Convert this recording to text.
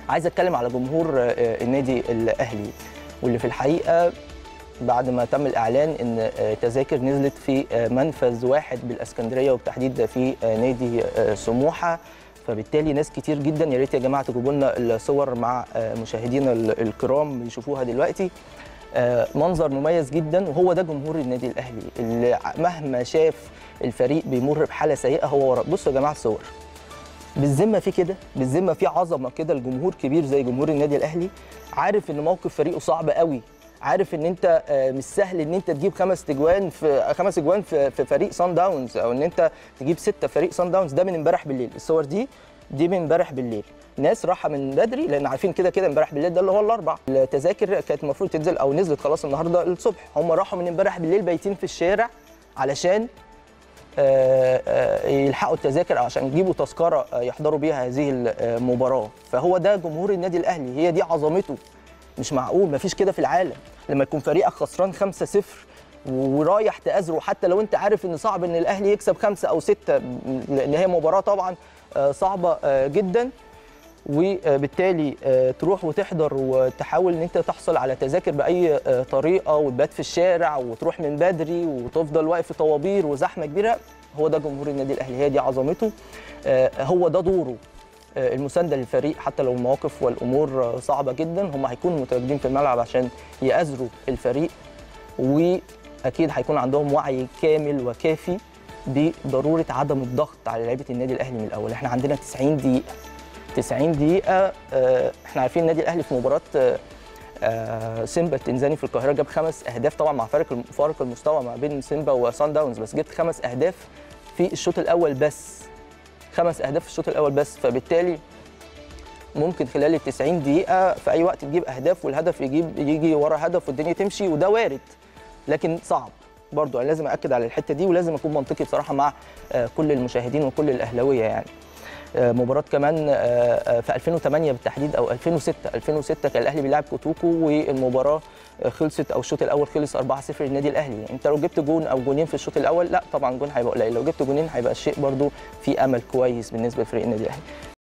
عايز اتكلم على جمهور آه، النادي الاهلي واللي في الحقيقه بعد ما تم الاعلان ان آه، تذاكر نزلت في آه، منفذ واحد بالاسكندريه وبالتحديد في آه، نادي آه، سموحه فبالتالي ناس كتير جدا يا ريت يا جماعه تجيبوا لنا الصور مع آه، مشاهدينا ال- الكرام يشوفوها دلوقتي آه، منظر مميز جدا وهو ده جمهور النادي الاهلي اللي ع- مهما شاف الفريق بيمر بحاله سيئه هو ورا بصوا يا جماعه الصور بالذمه في كده بالذمه في عظمه كده الجمهور كبير زي جمهور النادي الاهلي عارف ان موقف فريقه صعب قوي عارف ان انت آه، مش سهل ان انت تجيب خمس تجوان في خمس اجوان في, في فريق سان داونز او ان انت تجيب سته فريق سان داونز ده من امبارح بالليل الصور دي دي من امبارح بالليل ناس راحه من بدري لان عارفين كده كده امبارح بالليل ده اللي هو الاربع التذاكر كانت المفروض تنزل او نزلت خلاص النهارده الصبح هم راحوا من امبارح بالليل بايتين في الشارع علشان آه، آه، يلحقوا التذاكر عشان يجيبوا تذكره آه، يحضروا بيها هذه المباراه فهو ده جمهور النادي الاهلي هي دي عظمته مش معقول مفيش كده في العالم لما يكون فريقك خسران 5-0 ورايح تأزره حتى لو انت عارف ان صعب ان الاهلي يكسب خمسه او سته لان هي مباراه طبعا آه، صعبه آه، جدا وبالتالي آه، تروح وتحضر وتحاول ان انت تحصل على تذاكر باي آه، طريقه وتبات في الشارع وتروح من بدري وتفضل واقف في طوابير وزحمه كبيره هو ده جمهور النادي الاهلي هي دي عظمته آه، هو ده دوره آه، المسانده للفريق حتى لو المواقف والامور آه، صعبه جدا هم هيكونوا متواجدين في الملعب عشان يأزروا الفريق واكيد هيكون عندهم وعي كامل وكافي بضروره عدم الضغط على لعيبه النادي الاهلي من الاول احنا عندنا 90 دقيقه 90 دقيقة آه، احنا عارفين النادي الأهلي في مباراة آه، آه، سيمبا التنزاني في القاهرة جاب خمس أهداف طبعا مع فارق الم- فارق المستوى ما بين سيمبا وسان داونز بس جبت خمس أهداف في الشوط الأول بس خمس أهداف في الشوط الأول بس فبالتالي ممكن خلال ال 90 دقيقة في أي وقت تجيب أهداف والهدف يجيب يجي ورا هدف والدنيا تمشي وده وارد لكن صعب برضو أنا لازم أكد على الحتة دي ولازم أكون منطقي بصراحة مع آه، كل المشاهدين وكل الأهلاوية يعني آه، مباراة كمان آه، آه، في 2008 بالتحديد او 2006 2006 كان الاهلي بيلعب كوتوكو والمباراة آه، خلصت او الشوط الاول خلص 4-0 للنادي الاهلي انت لو جبت جون او جونين في الشوط الاول لا طبعا جون هيبقى قليل لو جبت جونين هيبقى الشيء برضو في امل كويس بالنسبة لفريق النادي الاهلي